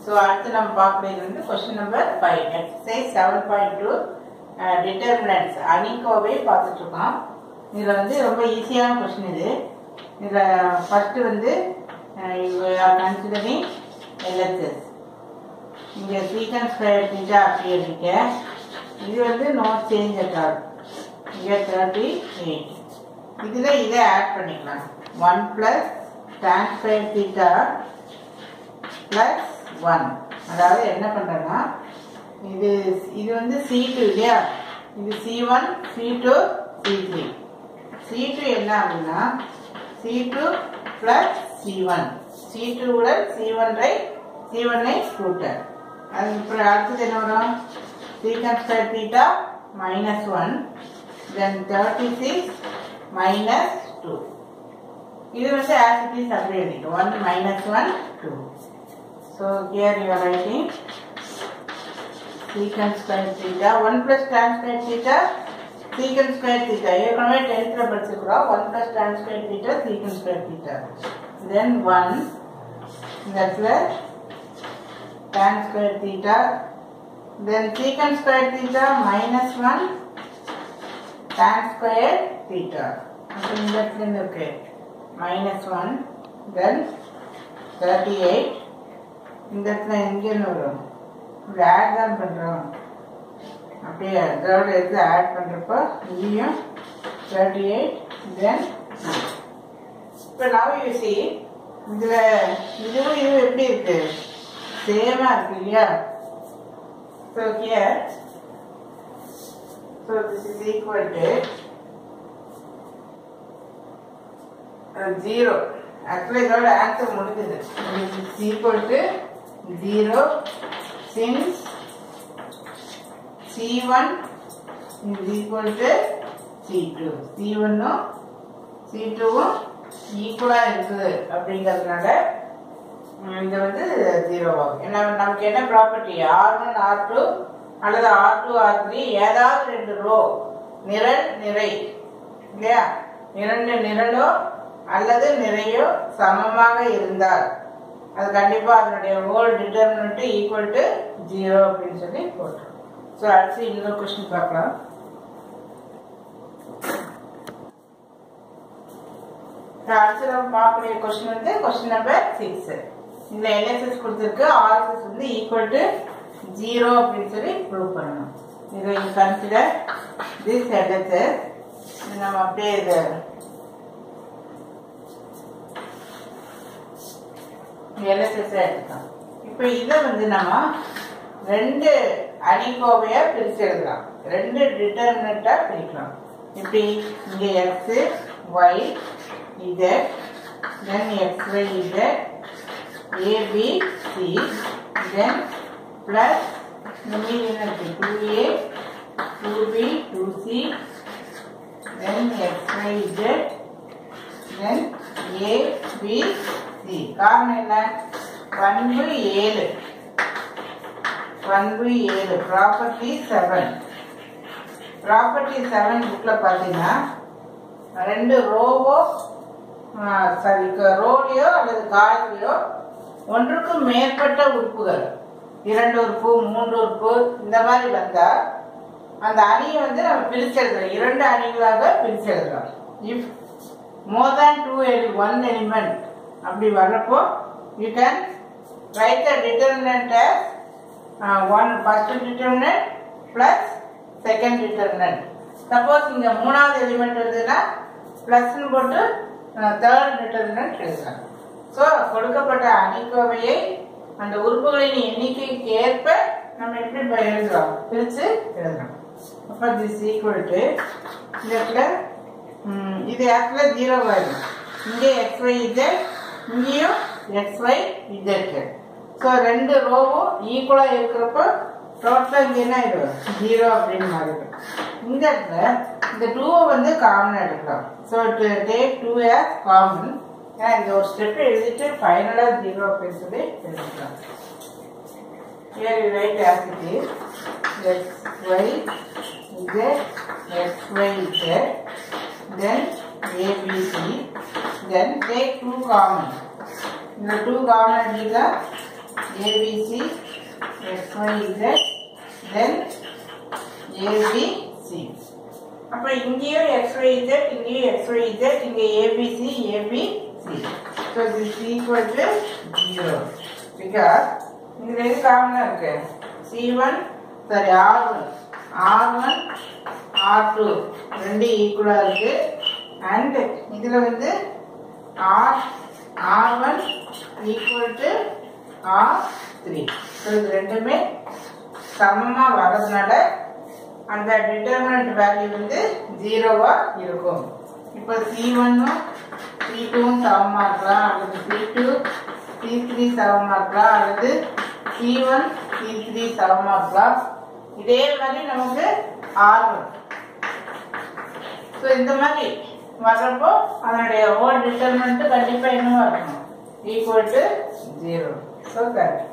So அடுத்து நம்ம பார்க்கறது வந்து question number five exercise seven point two determinants அணிக்கோவை பார்த்துட்டு இருக்கோம் இதில் வந்து ரொம்ப ஈஸியான கொஸ்டின் இது இதில் ஃபஸ்ட்டு வந்து கன்சிடரிங் எல்எஸ்எஸ் இங்கே சீக்கன் ஸ்கொயர் தீட்டா அப்படி இருக்க இது வந்து நோ சேஞ்ச் அட் ஆல் இங்கே தேர்ட்டி எயிட் இதில் இதை ஆட் பண்ணிக்கலாம் one plus tan square theta plus one அதாவது என்ன பண்ணுறேன்னா இது இது வந்து சி டூ இல்லையா இது C one C two C three C two என்ன அப்படின்னா C two plus C one C டூவுடன் சி ஒன் ரை சி ஒன்னை கூட்டல் அது இப்போ அடுத்தது என்ன வரும் secant square theta minus one then thirty six minus two இது வந்து ஆஸ் இட் இஸ் அப்படியே எழுதிக்கும் one minus one two so here you are writing secant square theta 1 plus tan square theta secant square theta ஏற்கனவே 10th ல படிச்சிருக்கிறோம் 1 plus tan square theta secant square theta then 1 இந்த இடத்துல tan square theta then secant square theta minus 1 tan square theta அப்போ இந்த இடத்துல இருந்து இருக்கு minus 1 then 38 இந்த இடத்துல எங்கேன்னு வரும் இப்படி ஆட் தான் பண்ணுறோம் அப்படியே அதோட எடுத்து ஆட் பண்ணுறப்போ இங்கேயும் தேர்ட்டி எயிட் தென் இப்போ நவ் யூ சி இதில் இதுவும் இதுவும் எப்படி இருக்கு சேமாக இருக்கு இல்லையா so here so this is equal to zero actually இதோட ஆன்சர் முடிஞ்சது is equal to zero since C1 is equal to C2 C1 உம் C2 உம் ஈக்குவலாக இருக்குது அப்படிங்கிறதுனால இது வந்து ஜீரோ ஆகும் ஏன்னா நமக்கு என்ன property R one R two அல்லது ஆர் டூ ஆர் த்ரீ ஏதாவது ரெண்டு ரோ நிரல் நிறை இல்லையா இரண்டு நிரலோ அல்லது நிறையோ சமமாக இருந்தால் அது கண்டிப்பாக அதனுடைய whole determinant equal to zero அப்படின்னு சொல்லி போட்டுரும் ஸோ அடுத்து இன்னொரு கொஸ்டின் பார்க்கலாம் அடுத்து நம்ம பார்க்கக்கூடிய கொஸ்டின் வந்து கொஸ்டின் நம்பர் சிக்ஸ் இந்த எல்எஸ்எஸ் கொடுத்துருக்கு ஆர்எஸ்எஸ் வந்து ஈக்குவல் டு ஜீரோ அப்படின்னு சொல்லி ப்ரூவ் பண்ணணும் இதை கன்சிடர் திஸ் எல்எஸ்எஸ் நம்ம அப்படியே இது எல்எஸ்எஸ் எடுத்துக்கலாம் இப்போ இதை வந்து நம்ம ரெண்டு அணிக்கோவையா பிரிச்சு எழுதலாம் ரெண்டு டிட்டர்மினட்டா பிரிக்கலாம் இப்படி இங்க X Y Z then X Y Z A B C then plus இந்த மீதி என்ன இருக்கு two A two B two C then X Y Z then A B C காரணம் என்ன பண்பு ஏழு பண்பு ஏழு ப்ராப்பர்ட்டி செவன் ப்ராப்பர்ட்டி செவன் புக்கில் பார்த்தீங்கன்னா ரெண்டு ரோவோ சாரி ரோலையோ அல்லது காலத்திலையோ ஒன்றுக்கும் மேற்பட்ட உறுப்புகள் இரண்டு உறுப்பு மூன்று உறுப்பு இந்த மாதிரி வந்தால் அந்த அணியை வந்து நம்ம பிரிச்சு எழுதுறோம் இரண்டு அணிகளாக பிரிச்சு எழுதுறோம் if more than two one element அப்படி வர்றப்போ you can write the determinant one first determinant plus second determinant suppose இங்கே மூணாவது எலிமெண்ட் இருந்ததுன்னா ப்ளஸ்ன்னு போட்டு தேர்ட் டிட்டர்மினன்ட் எழுதலாம் ஸோ கொடுக்கப்பட்ட அணிக்கோவையை அந்த உறுப்புகளின் எண்ணிக்கைக்கு ஏற்ப நம்ம எப்படி எழுதுறோம் பிரித்து எழுதுறோம் அப்போ திஸ் ஈக்குவல் டு இந்த இடத்துல இது ஆக்சுவலாக ஜீரோ ஆயிடும் இங்கே எக்ஸ் ஒய் இஜெட் இங்கேயும் எக்ஸ் ஒய் இஜெட் ஸோ ரெண்டு ரோவும் ஈக்குவலாக இருக்கிறப்போ டோட்டலாக இங்கே என்ன ஆயிடும் ஜீரோ அப்படின்னு மாறிடும் இந்த இடத்துல இந்த டூவை வந்து காமன் எடுக்கலாம் so to take two as common ஏன்னா இந்த ஒரு ஸ்டெப் எழுதிட்டு ஃபைனலாக ஜீரோ அப்படின்னு சொல்லி எழுதிக்கலாம் Here you write as it is x, y, z, x, y, z, then a, b, c, then take two common. இந்த டூ காமன் எடுத்தா ஏபிசி எக்ஸ்ஒய்இசட் தென் ஏபிசி அப்போ இங்கேயும் எக்ஸ்ஒய்இசட் இங்கேயும் எக்ஸ்ஒய்இசட் இங்கே A B C A B C so this equal to zero because இதில் எது காமனாக இருக்கு C one sorry R one R one R two ரெண்டு ஈக்குவலாக இருக்கு அண்ட் இதில் வந்து R R one equal to R three so இது ரெண்டுமே சமமாக வர்றதுனால அந்த டிட்டர்மினன்ட் வேல்யூ வந்து ஜீரோவாக இருக்கும் இப்போ சி ஒன்னும் சி டூவும் சமமாக இருக்கலாம் அல்லது சி டூ சி த்ரீ சமமாக இருக்கலாம் அல்லது சி ஒன் சி த்ரீ சமமாக இருக்கலாம் இதே மாதிரி நமக்கு ஆர் ஒன் ஸோ இந்த மாதிரி வர்றப்போ அதனுடைய ஓல் டிட்டர்மெண்ட் கண்டிப்பாக என்னவா இருக்கணும் equal to zero so correct